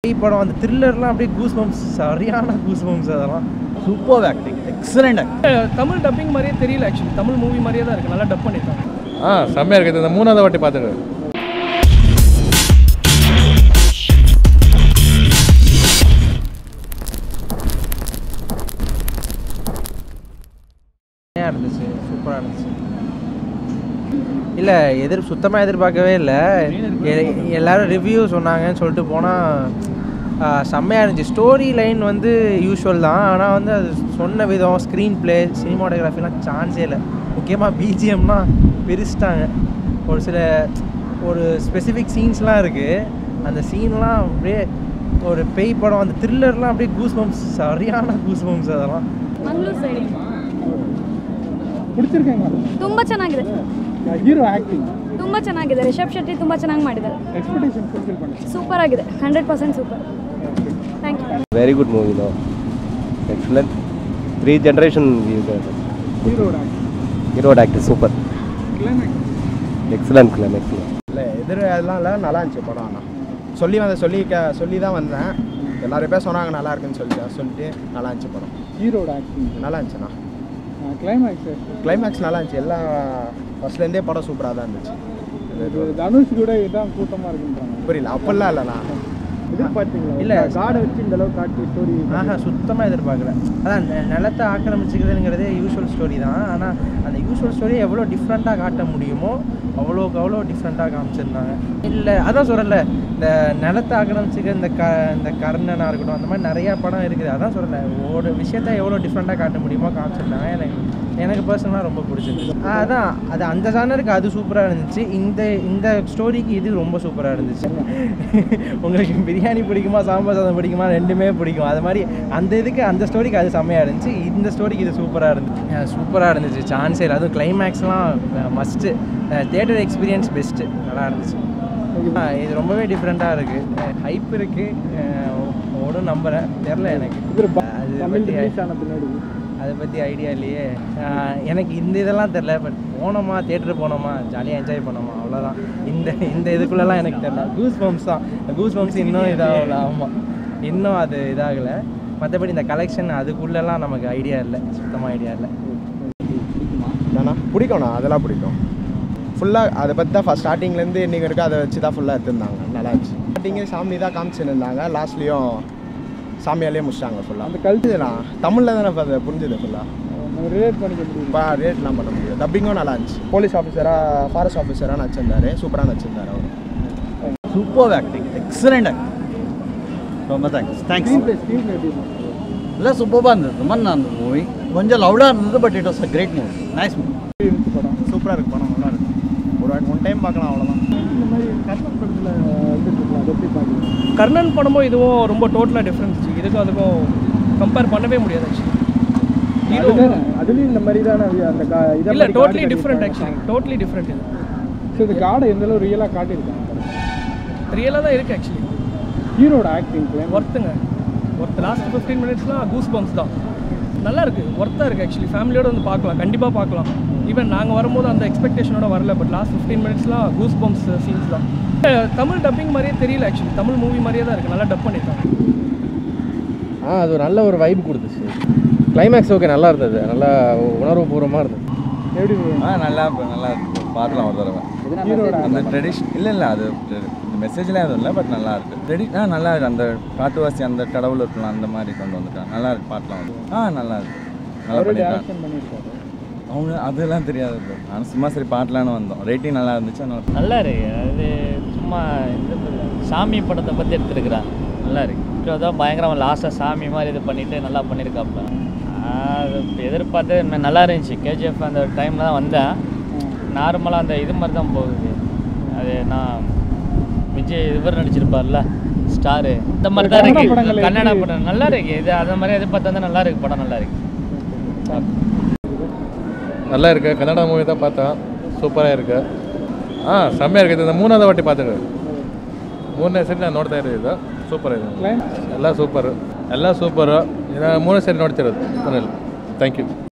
பேய் படம் அந்த த்ரில்லர்லாம் அப்படியே கூஸ் பம்ப்ஸ் சரியான கூஸ் பம்ப்ஸ் அதெல்லாம் super acting excellent acting Tamil dubbing மாதிரியே தெரியல ஆக்சுவலி தமிழ் மூவி மாதிரியே தான் இருக்குது நல்லா டப் பண்ணியிருக்காங்க ஆ செம்மையாக இருக்குது இந்த மூணாவது வாட்டி பார்த்துருக்கேன் செம்மையாக இருந்துச்சு சூப்பராக இருந்துச்சு இல்லை எதிர் சுத்தமாக எதிர்பார்க்கவே இல்லை எ- எல்லாரும் ரிவ்யூ சொன்னாங்கன்னு சொல்லிட்டு போனால் செம்மையாக இருந்துச்சு ஸ்டோரி லைன் வந்து யூஷுவல் தான் ஆனால் வந்து அது சொன்ன விதம் ஸ்க்ரீன் ப்ளே சினிமாட்டோகிராஃபிலாம் சான்ஸே இல்லை முக்கியமாக பிஜிஎம்லாம் பிரிச்சிட்டாங்க ஒரு சில ஒரு ஸ்பெசிஃபிக் சீன்ஸ்லாம் இருக்குது அந்த சீன்லாம் அப்படியே ஒரு பேய் படம் அந்த த்ரில்லர்லாம் அப்படியே கூஸ் பம்ப்ஸ் சரியான கூஸ் பம்ப்ஸ் அதெல்லாம் ಮಂಗಳೂರು ಸೈಡ್ பிடிச்சிருக்கேங்களா ತುಂಬ ಚೆನ್ನಾಗಿದೆ ஹீரோ ஆக்டிங் ತುಂಬ ಚೆನ್ನಾಗಿದೆ ರಿಷಬ್ ಶೆಟ್ಟಿ ತುಂಬ ಚೆನ್ನಾಗಿ ಮಾಡಿದ್ದಾರೆ எக்ஸ்பெக்டேஷன் ஃபுல்ஃபில் பண்ணி ಸೂಪರ್ ಆಗಿದೆ hundred percent super thank you very good movie no excellent three generation ஹீரோட ஆக்டிங் ಹೀರೋಡ್ ಆ್ಯಕ್ಟಿಂಗ್ ಸೂಪರ್ கிளைமேக்ஸ் ಎಕ್ಸಲೆಂಟ್ ಕ್ಲೈಮ್ ಎಕ್ಸಲೆಂಟ್ இல்லை எதிர் அதெல்லாம் இல்லை நல்லா இருந்துச்சு படம் ஆனால் சொல்லி வந்த சொல்லி க சொல்லி தான் வந்தேன் எல்லாரும் பேர் சொன்னாங்க நல்லா இருக்குன்னு சொல்லிட்டு சொல்லிட்டு நல்லா இருந்துச்சு படம் ஹீரோட ஆக்டிங் நல்லா இருந்துச்சுண்ணா கிளைமேக்ஸ் கிளைமேக்ஸ் நல்லா இருந்துச்சு எல்லாம் ஃபர்ஸ்ட்லேருந்தே படம் சூப்பராக தான் இருந்துச்சு இது தனுஷ் கூட இதான் கூட்டமாக இருக்குன்றாங்க புரியல அப்படிலாம் இல்லைண்ணா எதிர்பார்த்தீங்களா இல்ல. காடை வச்சு இந்த அளவுக்கு காட்டி ஸ்டோரி ஆஹா சுத்தமாக எதிர்பார்க்கல அதான் நெ- நிலத்தை ஆக்கிரமிச்சுக்கிறதுங்கிறதே யூஷுவல் ஸ்டோரி தான் ஆனால் அந்த யூஷுவல் ஸ்டோரியை எவ்வளோ டிஃப்ரெண்ட்டாக காட்ட முடியுமோ அவ்வளோக்கு அவ்வளோ டிஃப்ரெண்ட்டாக காமிச்சிருந்தாங்க இல்லை அதான் சொல்கிறல இந்த நிலத்தை ஆக்கிரமிச்சுக்க இந்த க இந்த கர்ணனாக இருக்கட்டும் அந்த மாதிரி நிறையா படம் இருக்குது அதான் சொல்கிறல ஒரு விஷயத்த எவ்வளோ டிஃப்ரெண்ட்டாக காட்ட முடியுமோ காமிச்சிருந்தாங்க எனக்கு எனக்கு பர்சனலாக ரொம்ப பிடிச்சிருந்துச்சு ஆ, அதான் அது அந்த ஜானருக்கு அது சூப்பராக இருந்துச்சு இந்த இந்த ஸ்டோரிக்கு இது ரொம்ப சூப்பராக இருந்துச்சு உங்களுக்கு பிரியாணி பிடிக்குமா சாம்பார் சாதம் பிடிக்குமா ரெண்டுமே பிடிக்கும் அது மாதிரி அந்த இதுக்கு அந்த ஸ்டோரிக்கு அது செம்மையாக இருந்துச்சு இந்த ஸ்டோரிக்கு இது சூப்பராக இருந்துச்சு சூப்பராக இருந்துச்சு சான்ஸே இல்லை அதுவும் கிளைமேக்ஸ்லாம் மஸ்ட்டு தேட்டர் எக்ஸ்பீரியன்ஸ் பெஸ்ட்டு நல்லா இருந்துச்சு ஆ, இது ரொம்பவே டிஃப்ரெண்ட்டாக இருக்குது ஹைப் இருக்குது ஓடும் நம்புகிறேன் தெரில எனக்கு அது தமிழ் பத்தி ரிலீஸ் ஆன பின்னாடி அதை பற்றி ஐடியா இல்லையே ஆஹ் எனக்கு இந்த இதெல்லாம் தெரில பட் போனோமா தேட்டர் போனோமா ஜாலியாக என்ஜாய் பண்ணோமா அவ்வளோதான் இந்த இந்த இதுக்குள்ளெல்லாம் எனக்கு தெரில கூஸ் பம்ப்ஸ் தான் கூஸ் பம்ப்ஸ் இன்னும் இதாகல ஆமாம் இன்னும் அது இதாகலை மற்றபடி இந்த கலெக்ஷன் அதுக்குள்ளெல்லாம் நமக்கு ஐடியா இல்லை சுத்தமாக ஐடியா இல்லை தானா பிடிக்கும்ண்ணா அதெல்லாம் பிடிக்கும் ஃபுல்லாக அதை பற்றி தான் ஃபஸ்ட் ஸ்டார்டிங்லேருந்து இன்றைக்கி வரைக்கும் அதை வச்சு தான் ஃபுல்லாக எடுத்திருந்தாங்க நல்லா இருந்துச்சு ஸ்டார்டிங்கே சாமி தான் காமிச்சுன்னு இருந்தாங்க லாஸ்ட்லேயும் சாமியாலே முடிச்சிட்டாங்க ஃபுல்லாக அந்த கழுத்துண்ணா தமிழில் தானே இப்போ அதை புரிஞ்சுது ஃபுல்லாக நம்ம ரிலேட் பண்ணிக்க முடியும் இப்போ ரேட்லாம் பண்ண முடியும் டப்பிங்கும் நல்லா இருந்துச்சு போலீஸ் ஆஃபீஸராக ஃபாரஸ்ட் ஆஃபீஸராக நடிச்சிருந்தாரு சூப்பராக நடிச்சிருந்தாரு அவர் சூப்பர் ஆக்டிங் எக்ஸலண்ட் ஆக்டிங் ரொம்ப thanks thanks screenplay screenplay எப்படி இருந்துச்சு? இல்லை சூப்பராக இருந்தது ரொம்ப நல்லா இருந்தது மூவி கொஞ்சம் லவுடாக இருந்தது but it was a great movie nice movie எப்படி இருந்துச்சு படம் சூப்பராக இருக்கு படம் நல்லா இருக்கு ஒரு வாட்டி ஒன் டைம் பார்க்கலாம் அவ்வளோதான் இந்த மாதிரி கர்ணன் படத்தில் வந்துட்டு இருக்கலாம் அதை எப்படி பார்க்குறீங்க கர்ணன் படமும் இதுவும் ரொம்ப டோட்டலாக டிஃப்ரென்ஸ் இதுக்கும் அதுக்கும் கம்பேர் பண்ணவே முடியாது ஆக்சுவலி ஹீரோ அதுதானே அதுலேயும் இந்த மாதிரி தானே அந்த கா இதை இல்லை மாதிரி டோட்டலி காடி டிஃப்ரெண்ட் காட்டியிருக்காங்க. ஆக்சுவலி டோட்டலி டிஃப்ரெண்ட் இது ஸோ இந்த காடை எந்த அளவு ரியலாக காட்டியிருக்காங்க ரியலாக தான் இருக்குது ஆக்சுவலி ஹீரோட ஆக்டிங் ஒர்த்துங்க ஒர்த் லாஸ்ட் ஃபிஃப்டீன் மினிட்ஸ்லாம் கூஸ் பம்ப்ஸ் தான் நல்லா இருக்கு ஒர்த்தாக இருக்குது ஆக்சுவலி ஃபேமிலியோட வந்து பார்க்கலாம் கண்டிப்பாக பார்க்கலாம் ஈவன் நாங்கள் வரும்போது அந்த எக்ஸ்பெக்டேஷனோட வரல பட் லாஸ்ட் ஃபிஃப்டீன் மினிட்ஸ்லாம் கூஸ் பம்ப்ஸ் சீன்ஸ் தான் அஹ் தமிழ் டப்பிங் மாதிரியே தெரியல ஆக்சுவலி தமிழ் மூவி மாதிரியே தான் இருக்குது நல்லா டப் பண்ணியிருக்காங்க ஆ அது ஒரு நல்ல ஒரு வைப் கொடுத்துச்சு கிளைமேக்ஸ் ஓகே நல்லா இருந்தது நல்லா உணர்வுபூர்வமாக இருந்தது எப்படி ஆ நல்லா இருக்கு நல்லா இருக்கு பார்க்கலாம் ஒரு தடவை ஹீரோட அந்த ட்ரெடிஷன் இல்லை இல்லை அது மெசேஜ்லாம் எதுவும் இல்லை பட் நல்லா இருக்கு ட்ரெடி ஆ நல்லா இருக்கு அந்த காட்டுவாசி அந்த கடவுள் இருக்கலாம் அந்த மாதிரி கொண்டு வந்துட்டாங்க நல்லா இருக்கு பார்க்கலாம் வந்து ஆ நல்லா இருக்கு நல்லா அவரே பண்ணிருக்காங்க டேரக்ஷன் பண்ணியிருக்காரு அவங்க அதெல்லாம் தெரியாது bro. நான் சும்மா சரி பாட்டலான்னு வந்தோம் ரேட்டிங் நல்லா இருந்துச்சு அதனால நல்லா இருக்கு அது சும்மா இந்த சாமி படத்தை பற்றி எடுத்துருக்குறாங்க நல்லா இருக்கு இப்போ தான் பயங்கரமாக லாஸ்ட்டாக சாமி மாதிரி இது பண்ணிட்டு நல்லா பண்ணியிருக்காப்புல அது எதிர்பார்த்து ந- நல்லா இருந்துச்சு கேஜிஎஃப் அந்த டைமில் தான் வந்தேன் நார்மலாக அந்த இது மாதிரி தான் போகுது அது நான் விஜய் இவர் நடிச்சிருப்பார்ல ஸ்டாரு இந்த மாதிரி தான் கன்னட இருக்கு படங்கள் கன்னட எப்படி? படம் நல்லா இருக்கு இது அந்த மாதிரி எதிர்பார்த்தா தான் நல்லா இருக்கு படம் நல்லா இருக்கு நல்லா இருக்கு கன்னடா மூவி தான் பார்த்தேன் சூப்பராக இருக்கு ஆ செம்மையாக இருக்குது இந்த மூணாவது ವಾಟಿ பார்த்துருக்கேன் ಮೂರನೇ ಸರಿ ನಾನು ನೋಡ್ತಾ ಇರೋದು ಸೂಪರ್ ಇದೆ Climax? ಎಲ್ಲ ಸೂಪರು ಎಲ್ಲ ಸೂಪರು ಮೂರನೇ ಸರಿ ನೋಡ್ತಿರೋದು ಮನೇಲಿ ಥ್ಯಾಂಕ್ ಯು